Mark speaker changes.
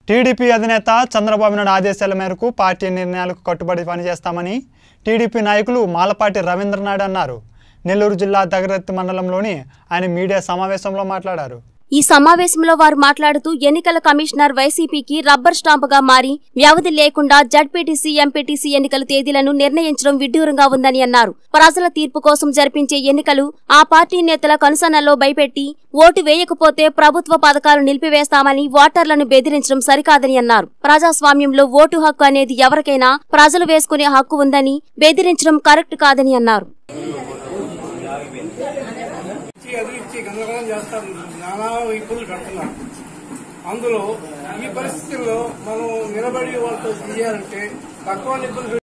Speaker 1: TDP అధినేత చంద్రబాబు నాయుడు ఆదేశాల మేరకు పార్టీ నిర్ణయాలకు కట్టుబడి పనిచేస్తామని టీడీపీ నాయకులు మాలపాటి రవీంద్రనాథ్ అన్నారు నెల్లూరు జిల్లా దగ్గరత్తి మండలంలోని ఆయన మీడియా సమావేశంలో మాట్లాడారు
Speaker 2: ఈ సమావేశంలో వారు మాట్లాడుతూ ఎన్నికల కమిషనర్ వైసీపీకి రబ్బర్ స్టాంపుగా మారి వ్యవధి లేకుండా జడ్పీటీసీ ఎంపీటీసీ ఎన్నికల తేదీలను నిర్ణయించడం విడ్డూరంగా ఉందని అన్నారు ప్రజల తీర్పు కోసం జరిపించే ఎన్నికలు ఆ పార్టీ నేతల కనుసన్నల్లో భయపెట్టి ఓటు వేయకపోతే ప్రభుత్వ పథకాలు నిలిపివేస్తామని ఓటర్లను బెదిరించడం సరికాదని అన్నారు ప్రజాస్వామ్యంలో ఓటు హక్కు అనేది ఎవరికైనా ప్రజలు వేసుకునే హక్కు ఉందని బెదిరించడం కరెక్ట్ కాదని అన్నారు
Speaker 3: ఇచ్చి అది ఇచ్చి గందరగోళం చేస్తారు నానా ఇబ్బందులు పెడుతున్నారు అందులో ఈ పరిస్థితుల్లో మనం నిలబడి వాళ్ళతో తీయాలంటే తక్కువ ఇబ్బంది